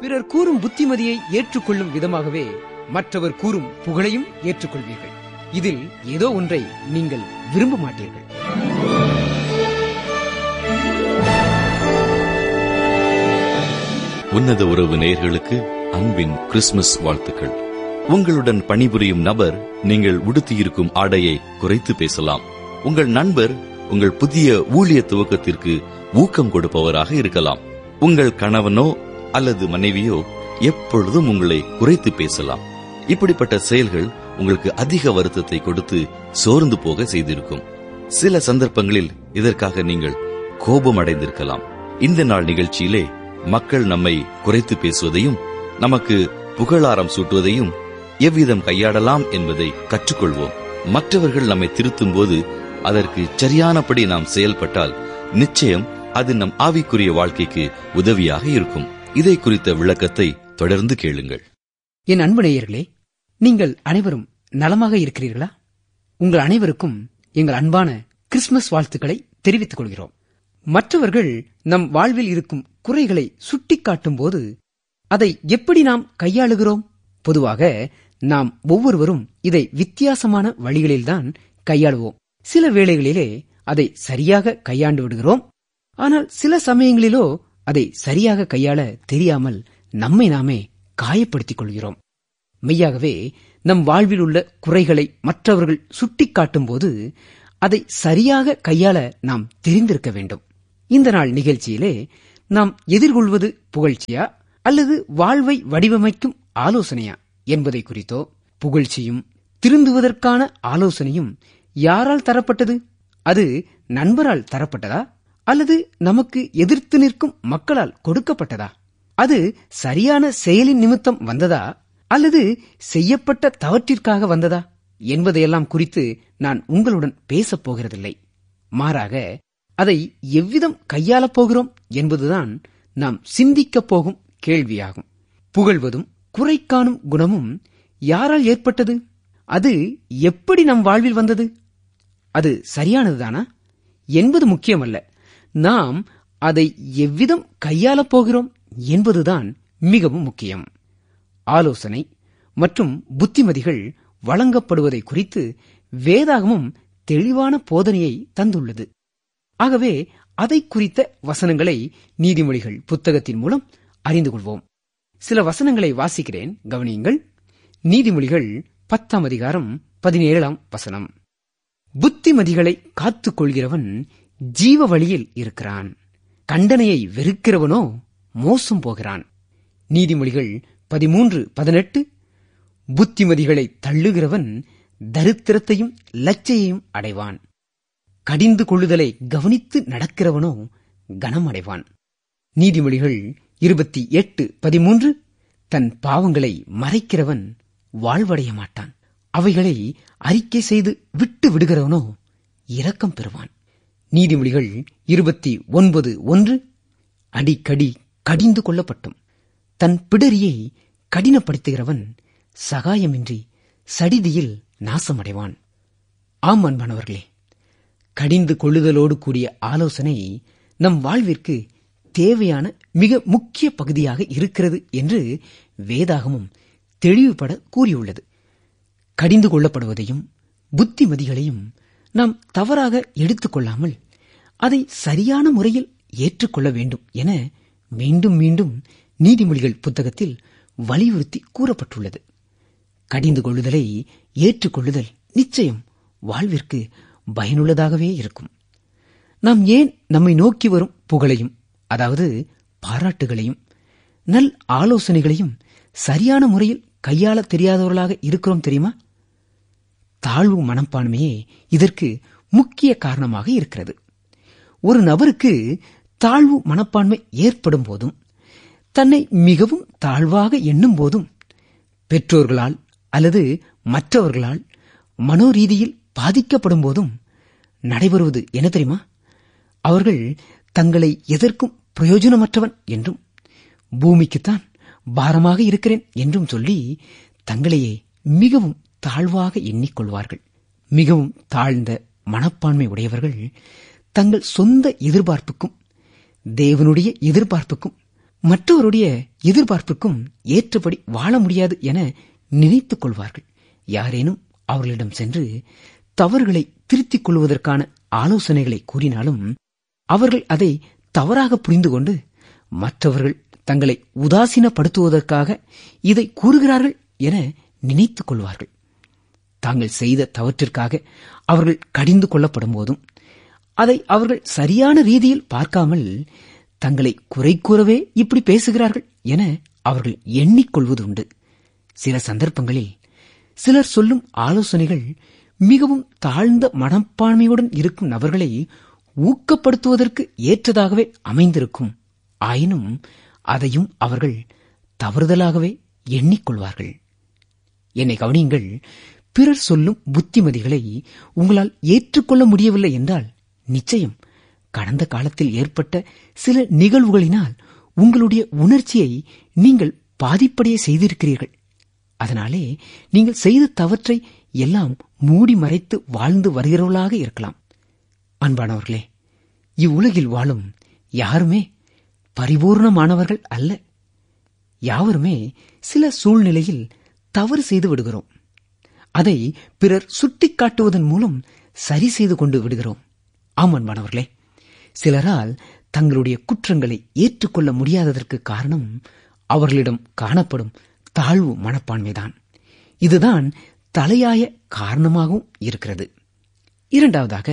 பிறர் கூறும் புத்திமதியை ஏற்றுக்கொள்ளும் விதமாகவே மற்றவர் கூறும் புகழையும் ஏற்றுக்கொள்வீர்கள் இதில் ஏதோ ஒன்றை நீங்கள் விரும்ப மாட்டீர்கள் உன்னத உறவு நேயர்களுக்கு அன்பின் கிறிஸ்துமஸ் வாழ்த்துக்கள் உங்களுடன் பணிபுரியும் நபர் நீங்கள் உடுத்தியிருக்கும் ஆடையை குறைத்து பேசலாம் உங்கள் நண்பர் உங்கள் புதிய ஊழிய துவக்கத்திற்கு ஊக்கம் கொடுப்பவராக இருக்கலாம் உங்கள் கணவனோ அல்லது மனைவியோ எப்பொழுதும் உங்களை குறைத்து பேசலாம் இப்படிப்பட்ட செயல்கள் உங்களுக்கு அதிக வருத்தத்தை கொடுத்து சோர்ந்து போக செய்திருக்கும் சில சந்தர்ப்பங்களில் இதற்காக நீங்கள் கோபம் அடைந்திருக்கலாம் இந்த நாள் நிகழ்ச்சியிலே மக்கள் நம்மை குறைத்து பேசுவதையும் நமக்கு புகழாரம் சூட்டுவதையும் எவ்விதம் கையாடலாம் என்பதை கற்றுக்கொள்வோம் மற்றவர்கள் நம்மை திருத்தும் போது அதற்கு சரியானபடி நாம் செயல்பட்டால் நிச்சயம் அது நம் ஆவிக்குரிய வாழ்க்கைக்கு உதவியாக இருக்கும் இதை குறித்த விளக்கத்தை தொடர்ந்து கேளுங்கள் என் அன்பு நேயர்களே நீங்கள் அனைவரும் நலமாக இருக்கிறீர்களா உங்கள் அனைவருக்கும் எங்கள் அன்பான கிறிஸ்துமஸ் வாழ்த்துக்களை தெரிவித்துக் கொள்கிறோம் மற்றவர்கள் நம் வாழ்வில் இருக்கும் குறைகளை சுட்டிக்காட்டும் போது அதை எப்படி நாம் கையாளுகிறோம் பொதுவாக நாம் ஒவ்வொருவரும் இதை வித்தியாசமான வழிகளில்தான் கையாளுவோம் சில வேளைகளிலே அதை சரியாக கையாண்டு விடுகிறோம் ஆனால் சில சமயங்களிலோ அதை சரியாக கையாள தெரியாமல் நம்மை நாமே காயப்படுத்திக் கொள்கிறோம் மெய்யாகவே நம் வாழ்வில் உள்ள குறைகளை மற்றவர்கள் சுட்டிக்காட்டும் போது அதை சரியாக கையாள நாம் தெரிந்திருக்க வேண்டும் இந்த நாள் நிகழ்ச்சியிலே நாம் எதிர்கொள்வது புகழ்ச்சியா அல்லது வாழ்வை வடிவமைக்கும் ஆலோசனையா என்பதை குறித்தோ புகழ்ச்சியும் திருந்துவதற்கான ஆலோசனையும் யாரால் தரப்பட்டது அது நண்பரால் தரப்பட்டதா அல்லது நமக்கு எதிர்த்து நிற்கும் மக்களால் கொடுக்கப்பட்டதா அது சரியான செயலின் நிமித்தம் வந்ததா அல்லது செய்யப்பட்ட தவற்றிற்காக வந்ததா என்பதையெல்லாம் குறித்து நான் உங்களுடன் பேசப் போகிறதில்லை மாறாக அதை எவ்விதம் கையாளப் போகிறோம் என்பதுதான் நாம் சிந்திக்கப் போகும் கேள்வியாகும் புகழ்வதும் குறை காணும் குணமும் யாரால் ஏற்பட்டது அது எப்படி நம் வாழ்வில் வந்தது அது சரியானதுதானா என்பது முக்கியமல்ல நாம் அதை எவ்விதம் கையாளப் போகிறோம் என்பதுதான் மிகவும் முக்கியம் ஆலோசனை மற்றும் புத்திமதிகள் வழங்கப்படுவதை குறித்து வேதாகமும் தெளிவான போதனையை தந்துள்ளது ஆகவே அதை குறித்த வசனங்களை நீதிமொழிகள் புத்தகத்தின் மூலம் அறிந்து கொள்வோம் சில வசனங்களை வாசிக்கிறேன் கவனியுங்கள் நீதிமொழிகள் பத்தாம் அதிகாரம் பதினேழாம் வசனம் புத்திமதிகளை காத்துக் கொள்கிறவன் ஜீவ வழியில் இருக்கிறான் கண்டனையை வெறுக்கிறவனோ மோசம் போகிறான் நீதிமொழிகள் பதிமூன்று பதினெட்டு புத்திமதிகளை தள்ளுகிறவன் தரித்திரத்தையும் லச்சையையும் அடைவான் கடிந்து கொள்ளுதலை கவனித்து நடக்கிறவனோ கனம் அடைவான் நீதிமொழிகள் இருபத்தி எட்டு பதிமூன்று தன் பாவங்களை மறைக்கிறவன் வாழ்வடைய மாட்டான் அவைகளை அறிக்கை செய்து விட்டு விடுகிறவனோ இரக்கம் பெறுவான் நீதிமொழிகள் இருபத்தி ஒன்பது ஒன்று அடிக்கடி கடிந்து கொள்ளப்பட்டும் தன் பிடரியை கடினப்படுத்துகிறவன் சகாயமின்றி சடிதியில் நாசமடைவான் ஆம் அன்பானவர்களே கடிந்து கொள்ளுதலோடு கூடிய ஆலோசனை நம் வாழ்விற்கு தேவையான மிக முக்கிய பகுதியாக இருக்கிறது என்று வேதாகமும் தெளிவுபட கூறியுள்ளது கடிந்து கொள்ளப்படுவதையும் புத்திமதிகளையும் நாம் தவறாக எடுத்துக்கொள்ளாமல் அதை சரியான முறையில் ஏற்றுக்கொள்ள வேண்டும் என மீண்டும் மீண்டும் நீதிமொழிகள் புத்தகத்தில் வலியுறுத்தி கூறப்பட்டுள்ளது கடிந்து கொள்ளுதலை ஏற்றுக்கொள்ளுதல் நிச்சயம் வாழ்விற்கு பயனுள்ளதாகவே இருக்கும் நாம் ஏன் நம்மை நோக்கி வரும் புகழையும் அதாவது பாராட்டுகளையும் நல் ஆலோசனைகளையும் சரியான முறையில் கையாள தெரியாதவர்களாக இருக்கிறோம் தெரியுமா தாழ்வு மனப்பான்மையே இதற்கு முக்கிய காரணமாக இருக்கிறது ஒரு நபருக்கு தாழ்வு மனப்பான்மை ஏற்படும் போதும் தன்னை மிகவும் தாழ்வாக எண்ணும் போதும் பெற்றோர்களால் அல்லது மற்றவர்களால் மனோரீதியில் பாதிக்கப்படும் போதும் நடைபெறுவது என்ன தெரியுமா அவர்கள் தங்களை எதற்கும் பிரயோஜனமற்றவன் என்றும் பூமிக்குத்தான் பாரமாக இருக்கிறேன் என்றும் சொல்லி தங்களையே மிகவும் தாழ்வாக எண்ணிக்கொள்வார்கள் மிகவும் தாழ்ந்த மனப்பான்மை உடையவர்கள் தங்கள் சொந்த எதிர்பார்ப்புக்கும் தேவனுடைய எதிர்பார்ப்புக்கும் மற்றவருடைய எதிர்பார்ப்புக்கும் ஏற்றபடி வாழ முடியாது என நினைத்துக் கொள்வார்கள் யாரேனும் அவர்களிடம் சென்று தவறுகளை திருத்திக் கொள்வதற்கான ஆலோசனைகளை கூறினாலும் அவர்கள் அதை தவறாக புரிந்து கொண்டு மற்றவர்கள் தங்களை உதாசீனப்படுத்துவதற்காக இதை கூறுகிறார்கள் என நினைத்துக் கொள்வார்கள் தாங்கள் செய்த தவற்றிற்காக அவர்கள் கடிந்து கொள்ளப்படும் போதும் அதை அவர்கள் சரியான ரீதியில் பார்க்காமல் தங்களை குறை கூறவே இப்படி பேசுகிறார்கள் என அவர்கள் எண்ணிக்கொள்வது உண்டு சில சந்தர்ப்பங்களில் சிலர் சொல்லும் ஆலோசனைகள் மிகவும் தாழ்ந்த மனப்பான்மையுடன் இருக்கும் நபர்களை ஊக்கப்படுத்துவதற்கு ஏற்றதாகவே அமைந்திருக்கும் ஆயினும் அதையும் அவர்கள் தவறுதலாகவே எண்ணிக்கொள்வார்கள் என்னை கவனியுங்கள் பிறர் சொல்லும் புத்திமதிகளை உங்களால் ஏற்றுக்கொள்ள முடியவில்லை என்றால் நிச்சயம் கடந்த காலத்தில் ஏற்பட்ட சில நிகழ்வுகளினால் உங்களுடைய உணர்ச்சியை நீங்கள் பாதிப்படைய செய்திருக்கிறீர்கள் அதனாலே நீங்கள் செய்த தவற்றை எல்லாம் மூடி மறைத்து வாழ்ந்து வருகிறவர்களாக இருக்கலாம் அன்பானவர்களே இவ்வுலகில் வாழும் யாருமே பரிபூர்ணமானவர்கள் அல்ல யாவருமே சில சூழ்நிலையில் தவறு செய்து விடுகிறோம் அதை பிறர் சுட்டிக்காட்டுவதன் மூலம் சரி செய்து கொண்டு விடுகிறோம் ஆம் அன்பானவர்களே சிலரால் தங்களுடைய குற்றங்களை ஏற்றுக்கொள்ள முடியாததற்கு காரணம் அவர்களிடம் காணப்படும் தாழ்வு மனப்பான்மைதான் இதுதான் தலையாய காரணமாகவும் இருக்கிறது இரண்டாவதாக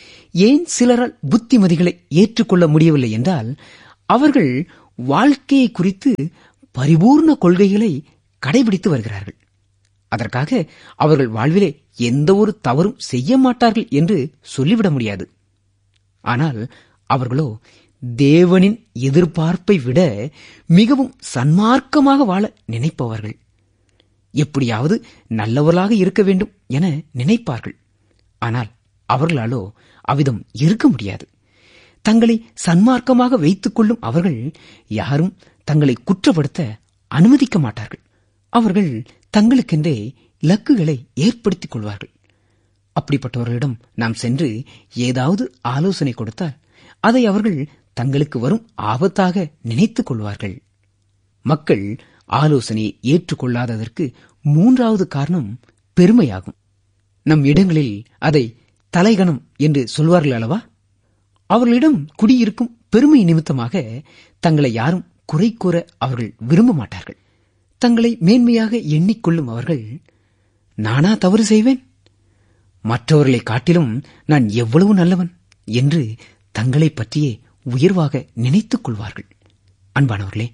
ஏன் சிலரால் புத்திமதிகளை ஏற்றுக்கொள்ள முடியவில்லை என்றால் அவர்கள் வாழ்க்கையை குறித்து பரிபூர்ண கொள்கைகளை கடைபிடித்து வருகிறார்கள் அதற்காக அவர்கள் வாழ்விலே எந்த ஒரு தவறும் செய்ய மாட்டார்கள் என்று சொல்லிவிட முடியாது ஆனால் அவர்களோ தேவனின் எதிர்பார்ப்பை விட மிகவும் சன்மார்க்கமாக வாழ நினைப்பவர்கள் எப்படியாவது நல்லவர்களாக இருக்க வேண்டும் என நினைப்பார்கள் ஆனால் அவர்களாலோ அவ்விதம் இருக்க முடியாது தங்களை சன்மார்க்கமாக வைத்துக் கொள்ளும் அவர்கள் யாரும் தங்களை குற்றப்படுத்த அனுமதிக்க மாட்டார்கள் அவர்கள் தங்களுக்கென்றே இலக்குகளை ஏற்படுத்திக் கொள்வார்கள் அப்படிப்பட்டவர்களிடம் நாம் சென்று ஏதாவது ஆலோசனை கொடுத்தால் அதை அவர்கள் தங்களுக்கு வரும் ஆபத்தாக நினைத்துக் கொள்வார்கள் மக்கள் ஆலோசனையை ஏற்றுக்கொள்ளாததற்கு மூன்றாவது காரணம் பெருமையாகும் நம் இடங்களில் அதை தலைகணம் என்று சொல்வார்கள் அல்லவா அவர்களிடம் குடியிருக்கும் பெருமை நிமித்தமாக தங்களை யாரும் குறை கூற அவர்கள் விரும்ப மாட்டார்கள் தங்களை மேன்மையாக எண்ணிக்கொள்ளும் அவர்கள் நானா தவறு செய்வேன் மற்றவர்களை காட்டிலும் நான் எவ்வளவு நல்லவன் என்று தங்களை பற்றியே உயர்வாக நினைத்துக் கொள்வார்கள் அன்பானவர்களே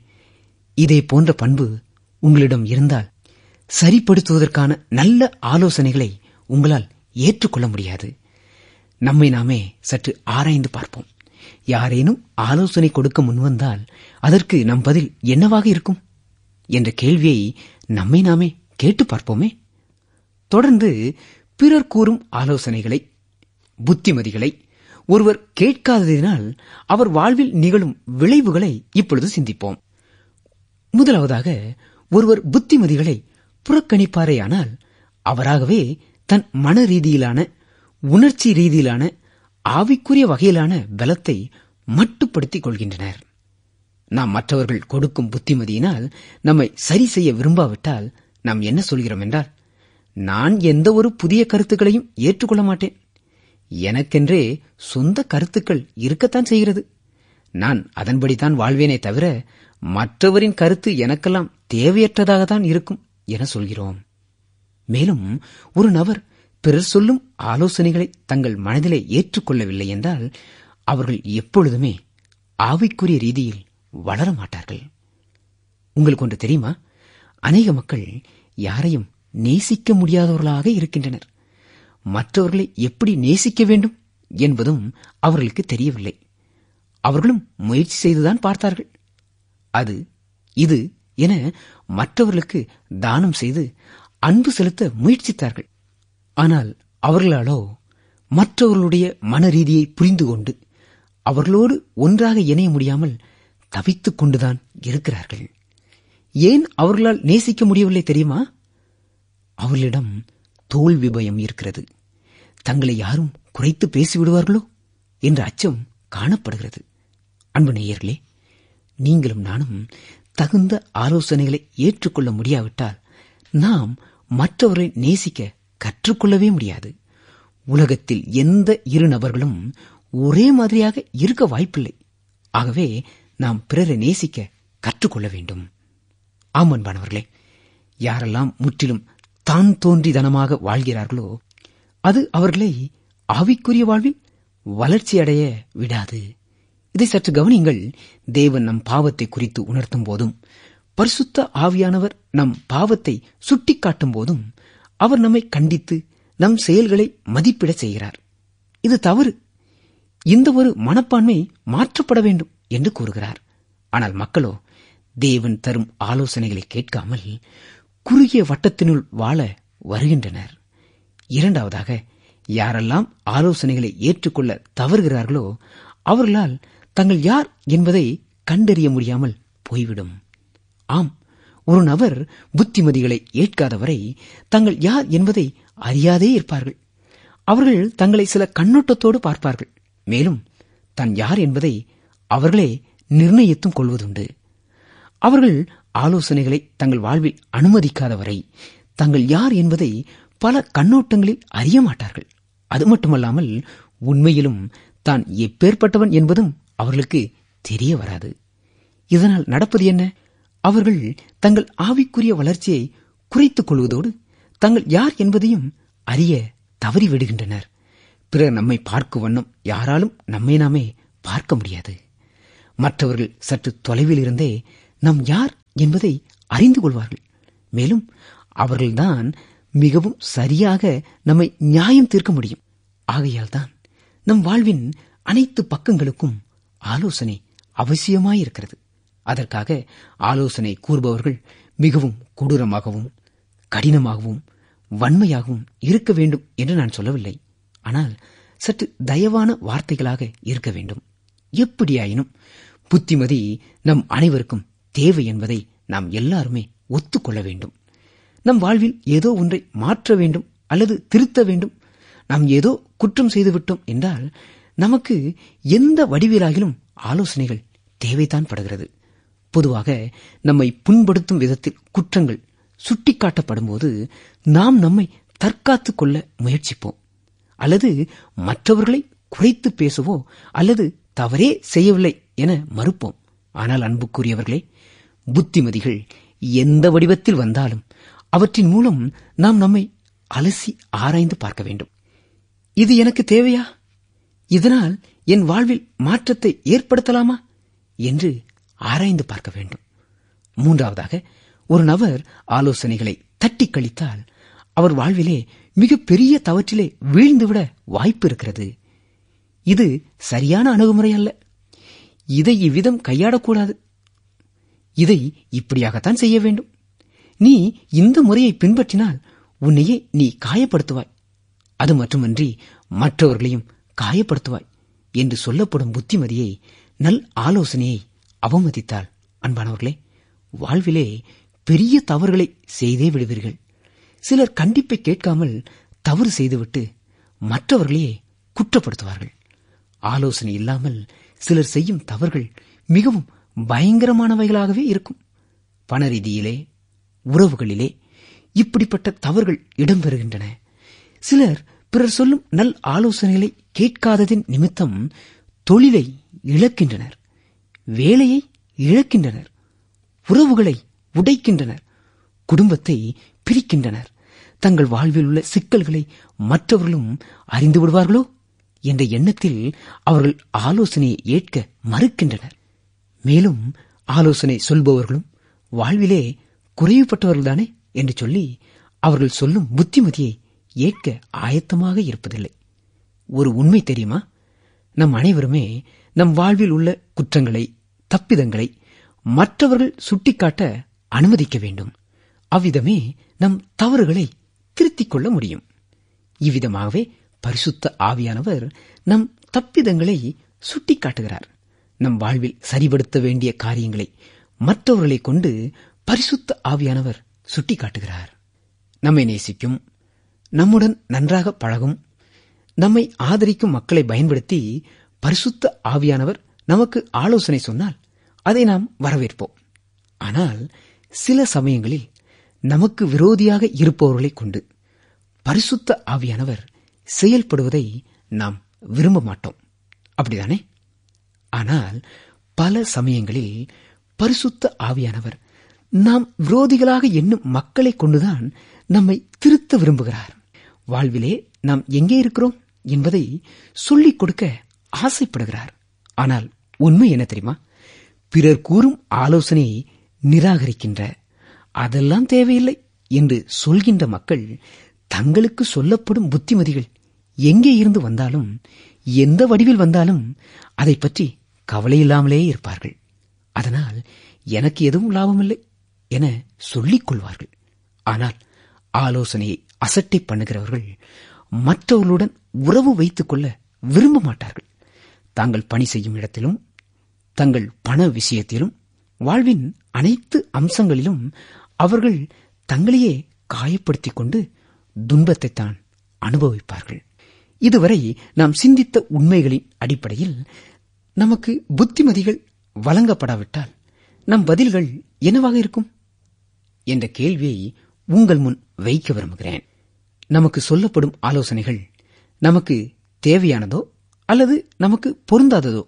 இதே போன்ற பண்பு உங்களிடம் இருந்தால் சரிப்படுத்துவதற்கான நல்ல ஆலோசனைகளை உங்களால் ஏற்றுக்கொள்ள முடியாது நம்மை நாமே சற்று ஆராய்ந்து பார்ப்போம் யாரேனும் ஆலோசனை கொடுக்க முன்வந்தால் அதற்கு நம் பதில் என்னவாக இருக்கும் என்ற கேள்வியை நம்மை நாமே கேட்டு பார்ப்போமே தொடர்ந்து பிறர் கூறும் ஆலோசனைகளை புத்திமதிகளை ஒருவர் கேட்காததினால் அவர் வாழ்வில் நிகழும் விளைவுகளை இப்பொழுது சிந்திப்போம் முதலாவதாக ஒருவர் புத்திமதிகளை புறக்கணிப்பாரேயானால் அவராகவே தன் மன ரீதியிலான உணர்ச்சி ரீதியிலான ஆவிக்குரிய வகையிலான பலத்தை மட்டுப்படுத்திக் கொள்கின்றனர் நாம் மற்றவர்கள் கொடுக்கும் புத்திமதியினால் நம்மை சரி செய்ய விரும்பாவிட்டால் நாம் என்ன சொல்கிறோம் என்றால் நான் எந்த ஒரு புதிய கருத்துக்களையும் ஏற்றுக்கொள்ள மாட்டேன் எனக்கென்றே சொந்த கருத்துக்கள் இருக்கத்தான் செய்கிறது நான் அதன்படிதான் வாழ்வேனே தவிர மற்றவரின் கருத்து எனக்கெல்லாம் தேவையற்றதாகத்தான் இருக்கும் என சொல்கிறோம் மேலும் ஒரு நபர் பிறர் சொல்லும் ஆலோசனைகளை தங்கள் மனதிலே ஏற்றுக்கொள்ளவில்லை என்றால் அவர்கள் எப்பொழுதுமே ஆவிக்குரிய ரீதியில் வளர மாட்டார்கள் உங்களுக்கு ஒன்று தெரியுமா அநேக மக்கள் யாரையும் நேசிக்க முடியாதவர்களாக இருக்கின்றனர் மற்றவர்களை எப்படி நேசிக்க வேண்டும் என்பதும் அவர்களுக்கு தெரியவில்லை அவர்களும் முயற்சி செய்துதான் பார்த்தார்கள் அது இது என மற்றவர்களுக்கு தானம் செய்து அன்பு செலுத்த முயற்சித்தார்கள் ஆனால் அவர்களாலோ மற்றவர்களுடைய மன ரீதியை புரிந்து கொண்டு அவர்களோடு ஒன்றாக இணைய முடியாமல் தவித்துக் கொண்டுதான் இருக்கிறார்கள் ஏன் அவர்களால் நேசிக்க முடியவில்லை தெரியுமா அவர்களிடம் தோல்வி பயம் இருக்கிறது தங்களை யாரும் குறைத்து பேசிவிடுவார்களோ என்ற அச்சம் காணப்படுகிறது அன்பு நேயர்களே நீங்களும் நானும் தகுந்த ஆலோசனைகளை ஏற்றுக்கொள்ள முடியாவிட்டால் நாம் மற்றவரை நேசிக்க கற்றுக்கொள்ளவே முடியாது உலகத்தில் எந்த இரு நபர்களும் ஒரே மாதிரியாக இருக்க வாய்ப்பில்லை ஆகவே நாம் பிறரை நேசிக்க கற்றுக்கொள்ள வேண்டும் ஆம் அன்பானவர்களே யாரெல்லாம் முற்றிலும் தான் தோன்றிதனமாக வாழ்கிறார்களோ அது அவர்களை ஆவிக்குரிய வாழ்வில் வளர்ச்சியடைய விடாது இதை சற்று கவனிங்கள் தேவன் நம் பாவத்தை குறித்து உணர்த்தும் போதும் பரிசுத்த ஆவியானவர் நம் பாவத்தை சுட்டிக்காட்டும் போதும் அவர் நம்மை கண்டித்து நம் செயல்களை மதிப்பிட செய்கிறார் இது தவறு இந்த ஒரு மனப்பான்மை மாற்றப்பட வேண்டும் என்று கூறுகிறார் ஆனால் மக்களோ தேவன் தரும் ஆலோசனைகளை கேட்காமல் குறுகிய வட்டத்தினுள் வாழ வருகின்றனர் இரண்டாவதாக யாரெல்லாம் ஆலோசனைகளை ஏற்றுக்கொள்ள தவறுகிறார்களோ அவர்களால் தங்கள் யார் என்பதை கண்டறிய முடியாமல் போய்விடும் ஆம் ஒரு நபர் புத்திமதிகளை ஏற்காதவரை தங்கள் யார் என்பதை அறியாதே இருப்பார்கள் அவர்கள் தங்களை சில கண்ணோட்டத்தோடு பார்ப்பார்கள் மேலும் தான் யார் என்பதை அவர்களே நிர்ணயித்தும் கொள்வதுண்டு அவர்கள் ஆலோசனைகளை தங்கள் வாழ்வில் அனுமதிக்காதவரை தங்கள் யார் என்பதை பல கண்ணோட்டங்களில் அறிய மாட்டார்கள் அது மட்டுமல்லாமல் உண்மையிலும் தான் எப்பேற்பட்டவன் என்பதும் அவர்களுக்கு தெரிய வராது இதனால் நடப்பது என்ன அவர்கள் தங்கள் ஆவிக்குரிய வளர்ச்சியை குறைத்துக் கொள்வதோடு தங்கள் யார் என்பதையும் அறிய தவறிவிடுகின்றனர் பிறர் நம்மை பார்க்கும் வண்ணம் யாராலும் நம்மை நாமே பார்க்க முடியாது மற்றவர்கள் சற்று தொலைவில் இருந்தே நம் யார் என்பதை அறிந்து கொள்வார்கள் மேலும் அவர்கள்தான் மிகவும் சரியாக நம்மை நியாயம் தீர்க்க முடியும் ஆகையால் தான் நம் வாழ்வின் அனைத்து பக்கங்களுக்கும் ஆலோசனை அவசியமாயிருக்கிறது அதற்காக ஆலோசனை கூறுபவர்கள் மிகவும் கொடூரமாகவும் கடினமாகவும் வன்மையாகவும் இருக்க வேண்டும் என்று நான் சொல்லவில்லை ஆனால் சற்று தயவான வார்த்தைகளாக இருக்க வேண்டும் எப்படியாயினும் புத்திமதி நம் அனைவருக்கும் தேவை என்பதை நாம் எல்லாருமே ஒத்துக்கொள்ள வேண்டும் நம் வாழ்வில் ஏதோ ஒன்றை மாற்ற வேண்டும் அல்லது திருத்த வேண்டும் நாம் ஏதோ குற்றம் செய்துவிட்டோம் என்றால் நமக்கு எந்த வடிவிலாகிலும் ஆலோசனைகள் தேவைதான் படுகிறது பொதுவாக நம்மை புண்படுத்தும் விதத்தில் குற்றங்கள் சுட்டிக்காட்டப்படும்போது நாம் நம்மை தற்காத்துக் கொள்ள முயற்சிப்போம் அல்லது மற்றவர்களை குறைத்து பேசவோ அல்லது தவறே செய்யவில்லை என மறுப்போம் ஆனால் அன்புக்குரியவர்களே புத்திமதிகள் எந்த வடிவத்தில் வந்தாலும் அவற்றின் மூலம் நாம் நம்மை அலசி ஆராய்ந்து பார்க்க வேண்டும் இது எனக்கு தேவையா இதனால் என் வாழ்வில் மாற்றத்தை ஏற்படுத்தலாமா என்று ஆராய்ந்து பார்க்க வேண்டும் மூன்றாவதாக ஒரு நபர் ஆலோசனைகளை தட்டி கழித்தால் அவர் வாழ்விலே மிக பெரிய தவற்றிலே வீழ்ந்துவிட வாய்ப்பு இருக்கிறது இது சரியான அணுகுமுறை அல்ல இதை இவ்விதம் கையாடக்கூடாது இதை இப்படியாகத்தான் செய்ய வேண்டும் நீ இந்த முறையை பின்பற்றினால் உன்னையே நீ காயப்படுத்துவாய் அது மட்டுமன்றி மற்றவர்களையும் காயப்படுத்துவாய் என்று சொல்லப்படும் புத்திமதியை நல் ஆலோசனையை அவமதித்தால் அன்பானவர்களே வாழ்விலே பெரிய தவறுகளை செய்தே விடுவீர்கள் சிலர் கண்டிப்பை கேட்காமல் தவறு செய்துவிட்டு மற்றவர்களையே குற்றப்படுத்துவார்கள் ஆலோசனை இல்லாமல் சிலர் செய்யும் தவறுகள் மிகவும் பயங்கரமானவைகளாகவே இருக்கும் பண ரீதியிலே உறவுகளிலே இப்படிப்பட்ட தவறுகள் இடம்பெறுகின்றன சிலர் பிறர் சொல்லும் நல் ஆலோசனைகளை கேட்காததின் நிமித்தம் தொழிலை இழக்கின்றனர் வேலையை இழக்கின்றனர் உறவுகளை உடைக்கின்றனர் குடும்பத்தை பிரிக்கின்றனர் தங்கள் வாழ்வில் உள்ள சிக்கல்களை மற்றவர்களும் அறிந்து விடுவார்களோ என்ற எண்ணத்தில் அவர்கள் ஆலோசனையை ஏற்க மறுக்கின்றனர் மேலும் ஆலோசனை சொல்பவர்களும் வாழ்விலே குறைவுபட்டவர்கள்தானே என்று சொல்லி அவர்கள் சொல்லும் புத்திமதியை ஏற்க ஆயத்தமாக இருப்பதில்லை ஒரு உண்மை தெரியுமா நம் அனைவருமே நம் வாழ்வில் உள்ள குற்றங்களை தப்பிதங்களை மற்றவர்கள் சுட்டிக்காட்ட அனுமதிக்க வேண்டும் அவ்விதமே நம் தவறுகளை திருத்திக் கொள்ள முடியும் இவ்விதமாகவே பரிசுத்த ஆவியானவர் நம் தப்பிதங்களை சுட்டிக்காட்டுகிறார் நம் வாழ்வில் சரிபடுத்த வேண்டிய காரியங்களை மற்றவர்களை கொண்டு பரிசுத்த ஆவியானவர் சுட்டிக்காட்டுகிறார் நம்மை நேசிக்கும் நம்முடன் நன்றாக பழகும் நம்மை ஆதரிக்கும் மக்களை பயன்படுத்தி பரிசுத்த ஆவியானவர் நமக்கு ஆலோசனை சொன்னால் அதை நாம் வரவேற்போம் ஆனால் சில சமயங்களில் நமக்கு விரோதியாக இருப்பவர்களை கொண்டு பரிசுத்த ஆவியானவர் செயல்படுவதை நாம் விரும்ப மாட்டோம் அப்படிதானே ஆனால் பல சமயங்களில் பரிசுத்த ஆவியானவர் நாம் விரோதிகளாக எண்ணும் மக்களை கொண்டுதான் நம்மை திருத்த விரும்புகிறார் வாழ்விலே நாம் எங்கே இருக்கிறோம் என்பதை சொல்லிக் கொடுக்க ஆசைப்படுகிறார் ஆனால் உண்மை என்ன தெரியுமா பிறர் கூறும் ஆலோசனையை நிராகரிக்கின்ற அதெல்லாம் தேவையில்லை என்று சொல்கின்ற மக்கள் தங்களுக்கு சொல்லப்படும் புத்திமதிகள் எங்கே இருந்து வந்தாலும் எந்த வடிவில் வந்தாலும் அதை பற்றி கவலையில்லாமலே இருப்பார்கள் அதனால் எனக்கு எதுவும் லாபமில்லை என சொல்லிக் கொள்வார்கள் ஆனால் ஆலோசனையை அசட்டை பண்ணுகிறவர்கள் மற்றவர்களுடன் உறவு வைத்துக் கொள்ள விரும்ப மாட்டார்கள் தாங்கள் பணி செய்யும் இடத்திலும் தங்கள் பண விஷயத்திலும் வாழ்வின் அனைத்து அம்சங்களிலும் அவர்கள் தங்களையே காயப்படுத்திக் கொண்டு துன்பத்தைத்தான் அனுபவிப்பார்கள் இதுவரை நாம் சிந்தித்த உண்மைகளின் அடிப்படையில் நமக்கு புத்திமதிகள் வழங்கப்படாவிட்டால் நம் பதில்கள் என்னவாக இருக்கும் என்ற கேள்வியை உங்கள் முன் வைக்க விரும்புகிறேன் நமக்கு சொல்லப்படும் ஆலோசனைகள் நமக்கு தேவையானதோ அல்லது நமக்கு பொருந்தாததோ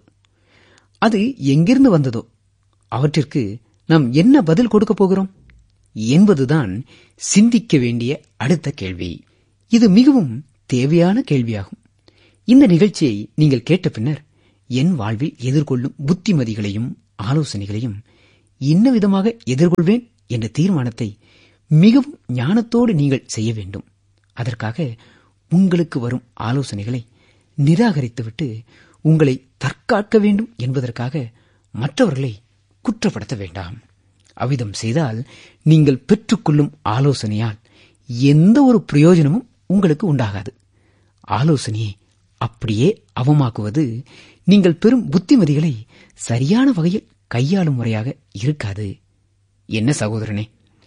அது எங்கிருந்து வந்ததோ அவற்றிற்கு நாம் என்ன பதில் கொடுக்கப் போகிறோம் என்பதுதான் சிந்திக்க வேண்டிய அடுத்த கேள்வி இது மிகவும் தேவையான கேள்வியாகும் இந்த நிகழ்ச்சியை நீங்கள் கேட்ட பின்னர் என் வாழ்வில் எதிர்கொள்ளும் புத்திமதிகளையும் ஆலோசனைகளையும் இன்ன விதமாக எதிர்கொள்வேன் என்ற தீர்மானத்தை மிகவும் ஞானத்தோடு நீங்கள் செய்ய வேண்டும் அதற்காக உங்களுக்கு வரும் ஆலோசனைகளை நிராகரித்துவிட்டு உங்களை தற்காக்க வேண்டும் என்பதற்காக மற்றவர்களை குற்றப்படுத்த வேண்டாம் அவ்விதம் செய்தால் நீங்கள் பெற்றுக்கொள்ளும் ஆலோசனையால் எந்த ஒரு பிரயோஜனமும் உங்களுக்கு உண்டாகாது ஆலோசனையை அப்படியே அவமாக்குவது நீங்கள் பெறும் புத்திமதிகளை சரியான வகையில் கையாளும் முறையாக இருக்காது என்ன சகோதரனே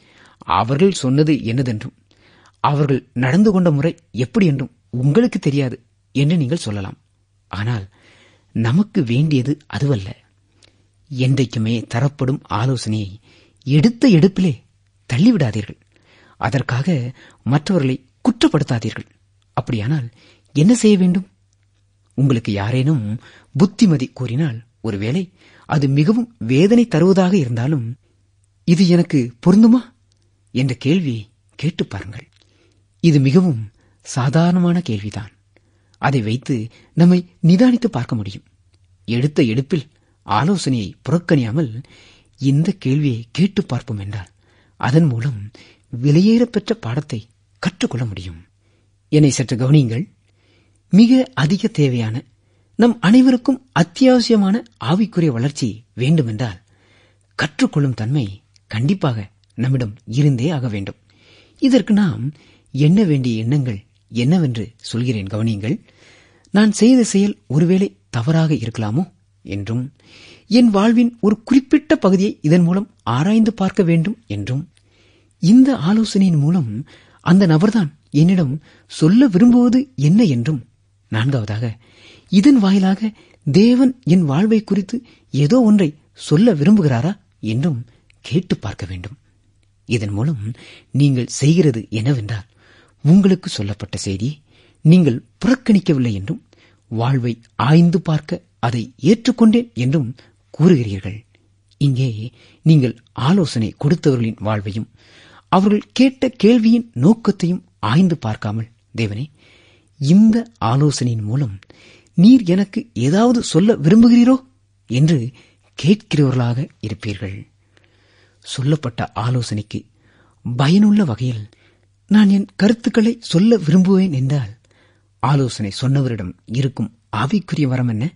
அவர்கள் சொன்னது என்னதென்றும் அவர்கள் நடந்து கொண்ட முறை எப்படி என்றும் உங்களுக்கு தெரியாது என்று நீங்கள் சொல்லலாம் ஆனால் நமக்கு வேண்டியது அதுவல்ல என்றைக்குமே தரப்படும் ஆலோசனையை எடுத்த எடுப்பிலே தள்ளிவிடாதீர்கள் அதற்காக மற்றவர்களை குற்றப்படுத்தாதீர்கள் அப்படியானால் என்ன செய்ய வேண்டும் உங்களுக்கு யாரேனும் புத்திமதி கூறினால் ஒருவேளை அது மிகவும் வேதனை தருவதாக இருந்தாலும் இது எனக்கு பொருந்துமா என்ற கேள்வியை கேட்டுப் பாருங்கள் இது மிகவும் சாதாரணமான கேள்விதான் அதை வைத்து நம்மை நிதானித்து பார்க்க முடியும் எடுத்த எடுப்பில் ஆலோசனையை புறக்கணியாமல் இந்த கேள்வியை கேட்டு பார்ப்போம் என்றால் அதன் மூலம் விலையேறப்பெற்ற பாடத்தை கற்றுக்கொள்ள முடியும் என்னை சற்று கவனியுங்கள் மிக அதிக தேவையான நம் அனைவருக்கும் அத்தியாவசியமான ஆவிக்குரிய வளர்ச்சி வேண்டுமென்றால் கற்றுக்கொள்ளும் தன்மை கண்டிப்பாக நம்மிடம் இருந்தே ஆக வேண்டும் இதற்கு நாம் எண்ண வேண்டிய எண்ணங்கள் என்னவென்று சொல்கிறேன் கவனியுங்கள் நான் செய்த செயல் ஒருவேளை தவறாக இருக்கலாமோ என்றும் என் வாழ்வின் ஒரு குறிப்பிட்ட பகுதியை இதன் மூலம் ஆராய்ந்து பார்க்க வேண்டும் என்றும் இந்த ஆலோசனையின் மூலம் அந்த நபர்தான் என்னிடம் சொல்ல விரும்புவது என்ன என்றும் நான்காவதாக இதன் வாயிலாக தேவன் என் வாழ்வை குறித்து ஏதோ ஒன்றை சொல்ல விரும்புகிறாரா என்றும் கேட்டு பார்க்க வேண்டும் இதன் மூலம் நீங்கள் செய்கிறது என்னவென்றால் உங்களுக்கு சொல்லப்பட்ட செய்தியை நீங்கள் புறக்கணிக்கவில்லை என்றும் வாழ்வை ஆய்ந்து பார்க்க அதை ஏற்றுக்கொண்டேன் என்றும் கூறுகிறீர்கள் இங்கே நீங்கள் ஆலோசனை கொடுத்தவர்களின் வாழ்வையும் அவர்கள் கேட்ட கேள்வியின் நோக்கத்தையும் ஆய்ந்து பார்க்காமல் தேவனே இந்த ஆலோசனையின் மூலம் நீர் எனக்கு ஏதாவது சொல்ல விரும்புகிறீரோ என்று கேட்கிறவர்களாக இருப்பீர்கள் சொல்லப்பட்ட ஆலோசனைக்கு பயனுள்ள வகையில் நான் என் கருத்துக்களை சொல்ல விரும்புவேன் என்றால் ஆலோசனை சொன்னவரிடம் இருக்கும் ஆவிக்குரிய வரம் என்ன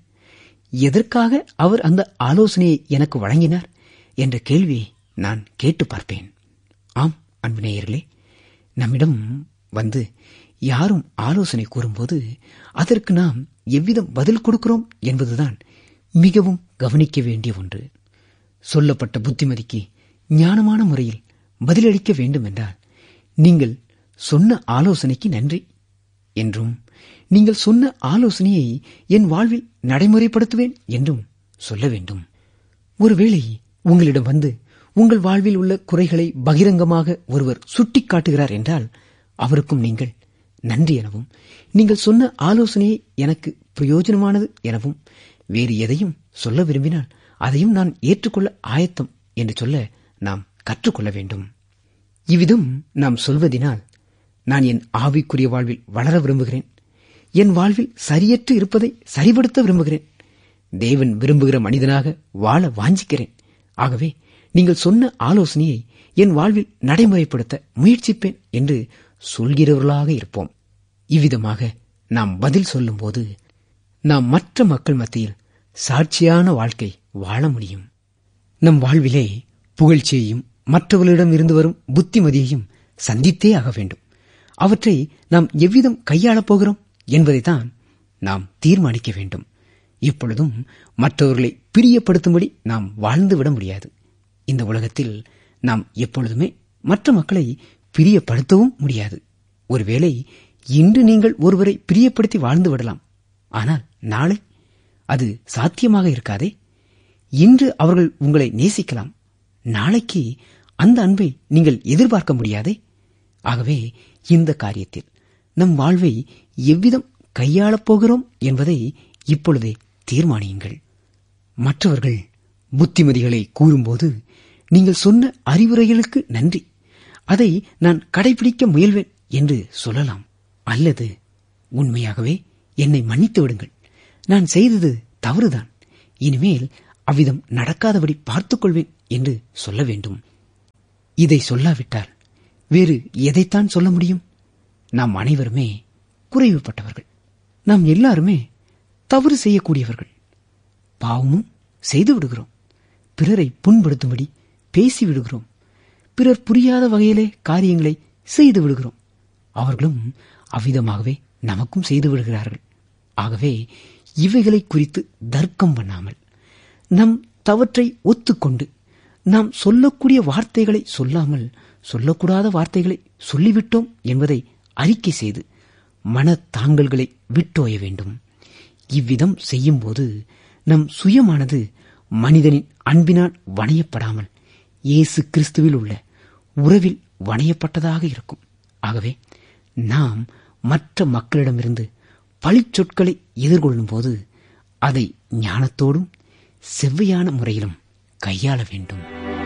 எதற்காக அவர் அந்த ஆலோசனையை எனக்கு வழங்கினார் என்ற கேள்வியை நான் கேட்டு பார்ப்பேன் ஆம் அன்பு நேயர்களே நம்மிடம் வந்து யாரும் ஆலோசனை கூறும்போது அதற்கு நாம் எவ்விதம் பதில் கொடுக்கிறோம் என்பதுதான் மிகவும் கவனிக்க வேண்டிய ஒன்று சொல்லப்பட்ட புத்திமதிக்கு ஞானமான முறையில் பதிலளிக்க வேண்டும் என்றால் நீங்கள் சொன்ன ஆலோசனைக்கு நன்றி என்றும் நீங்கள் சொன்ன ஆலோசனையை என் வாழ்வில் நடைமுறைப்படுத்துவேன் என்றும் சொல்ல வேண்டும் ஒருவேளை உங்களிடம் வந்து உங்கள் வாழ்வில் உள்ள குறைகளை பகிரங்கமாக ஒருவர் சுட்டிக்காட்டுகிறார் என்றால் அவருக்கும் நீங்கள் நன்றி எனவும் நீங்கள் சொன்ன ஆலோசனையை எனக்கு பிரயோஜனமானது எனவும் வேறு எதையும் சொல்ல விரும்பினால் அதையும் நான் ஏற்றுக்கொள்ள ஆயத்தம் என்று சொல்ல நாம் கற்றுக்கொள்ள வேண்டும் இவ்விதம் நாம் சொல்வதினால் நான் என் ஆவிக்குரிய வாழ்வில் வளர விரும்புகிறேன் என் வாழ்வில் சரியற்று இருப்பதை சரிபடுத்த விரும்புகிறேன் தேவன் விரும்புகிற மனிதனாக வாழ வாஞ்சிக்கிறேன் ஆகவே நீங்கள் சொன்ன ஆலோசனையை என் வாழ்வில் நடைமுறைப்படுத்த முயற்சிப்பேன் என்று சொல்கிறவர்களாக இருப்போம் இவ்விதமாக நாம் பதில் சொல்லும்போது நாம் மற்ற மக்கள் மத்தியில் சாட்சியான வாழ்க்கை வாழ முடியும் நம் வாழ்விலே புகழ்ச்சியையும் மற்றவர்களிடம் இருந்து வரும் புத்திமதியையும் சந்தித்தே ஆக வேண்டும் அவற்றை நாம் எவ்விதம் கையாளப் போகிறோம் என்பதைத்தான் நாம் தீர்மானிக்க வேண்டும் இப்பொழுதும் மற்றவர்களை பிரியப்படுத்தும்படி நாம் வாழ்ந்துவிட முடியாது இந்த உலகத்தில் நாம் எப்பொழுதுமே மற்ற மக்களை பிரியப்படுத்தவும் முடியாது ஒருவேளை இன்று நீங்கள் ஒருவரை பிரியப்படுத்தி வாழ்ந்து விடலாம் ஆனால் நாளை அது சாத்தியமாக இருக்காதே இன்று அவர்கள் உங்களை நேசிக்கலாம் நாளைக்கு அந்த அன்பை நீங்கள் எதிர்பார்க்க முடியாதே ஆகவே இந்த காரியத்தில் நம் வாழ்வை எவ்விதம் கையாளப் போகிறோம் என்பதை இப்பொழுதே தீர்மானியுங்கள் மற்றவர்கள் புத்திமதிகளை கூறும்போது நீங்கள் சொன்ன அறிவுரைகளுக்கு நன்றி அதை நான் கடைபிடிக்க முயல்வேன் என்று சொல்லலாம் அல்லது உண்மையாகவே என்னை மன்னித்து விடுங்கள் நான் செய்தது தவறுதான் இனிமேல் அவ்விதம் நடக்காதபடி பார்த்துக் கொள்வேன் என்று சொல்ல வேண்டும் இதை சொல்லாவிட்டால் வேறு எதைத்தான் சொல்ல முடியும் நாம் அனைவருமே குறைவுபட்டவர்கள் நாம் எல்லாருமே தவறு செய்யக்கூடியவர்கள் பாவமும் செய்து விடுகிறோம் பிறரை புண்படுத்தும்படி பேசி விடுகிறோம் பிறர் புரியாத வகையிலே காரியங்களை செய்து விடுகிறோம் அவர்களும் அவ்விதமாகவே நமக்கும் செய்து விடுகிறார்கள் ஆகவே இவைகளை குறித்து தர்க்கம் பண்ணாமல் நம் தவற்றை ஒத்துக்கொண்டு நாம் சொல்லக்கூடிய வார்த்தைகளை சொல்லாமல் சொல்லக்கூடாத வார்த்தைகளை சொல்லிவிட்டோம் என்பதை அறிக்கை செய்து மனத்தாங்கல்களை விட்டோய வேண்டும் இவ்விதம் செய்யும்போது நம் சுயமானது மனிதனின் அன்பினால் வணையப்படாமல் இயேசு கிறிஸ்துவில் உள்ள உறவில் வணையப்பட்டதாக இருக்கும் ஆகவே நாம் மற்ற மக்களிடமிருந்து பழிச்சொற்களை எதிர்கொள்ளும் போது அதை ஞானத்தோடும் செவ்வையான முறையிலும் கையாள வேண்டும்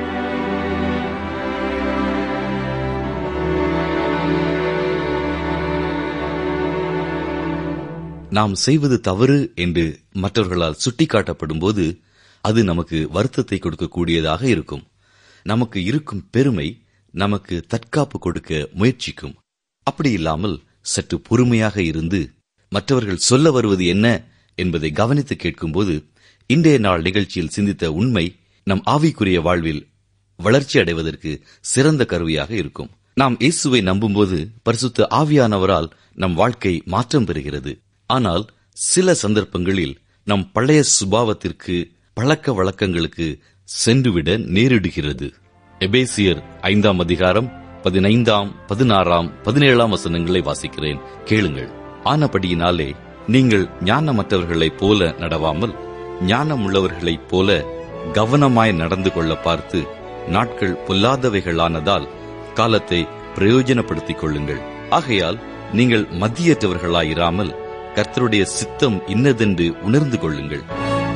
நாம் செய்வது தவறு என்று மற்றவர்களால் சுட்டிக்காட்டப்படும் போது அது நமக்கு வருத்தத்தை கொடுக்கக்கூடியதாக இருக்கும் நமக்கு இருக்கும் பெருமை நமக்கு தற்காப்பு கொடுக்க முயற்சிக்கும் அப்படி இல்லாமல் சற்று பொறுமையாக இருந்து மற்றவர்கள் சொல்ல வருவது என்ன என்பதை கவனித்து கேட்கும்போது இன்றைய நாள் நிகழ்ச்சியில் சிந்தித்த உண்மை நம் ஆவிக்குரிய வாழ்வில் வளர்ச்சி அடைவதற்கு சிறந்த கருவியாக இருக்கும் நாம் இயேசுவை நம்பும்போது பரிசுத்த ஆவியானவரால் நம் வாழ்க்கை மாற்றம் பெறுகிறது ஆனால் சில சந்தர்ப்பங்களில் நம் பழைய சுபாவத்திற்கு பழக்க வழக்கங்களுக்கு சென்றுவிட நேரிடுகிறது எபேசியர் ஐந்தாம் அதிகாரம் பதினைந்தாம் பதினாறாம் பதினேழாம் வசனங்களை வாசிக்கிறேன் கேளுங்கள் ஆனபடியினாலே நீங்கள் ஞானமற்றவர்களைப் போல நடவாமல் ஞானமுள்ளவர்களைப் போல கவனமாய் நடந்து கொள்ள பார்த்து நாட்கள் பொல்லாதவைகளானதால் காலத்தை பிரயோஜனப்படுத்திக் கொள்ளுங்கள் ஆகையால் நீங்கள் மத்தியற்றவர்களாயிராமல் கர்த்தருடைய சித்தம் இன்னதென்று உணர்ந்து கொள்ளுங்கள்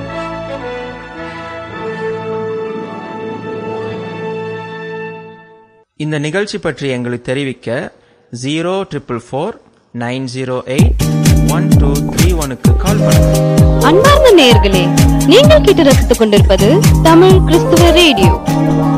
இந்த நிகழ்ச்சி பற்றி எங்களுக்கு தெரிவிக்க zero triple four nine zero eight one two three ஒனுக்கு கால் பண்ணுங்க அன்பார்ந்த நேயர்களே நீங்கள் கேட்டு ரசித்துக் கொண்டிருப்பது தமிழ் கிறிஸ்துவ ரேடியோ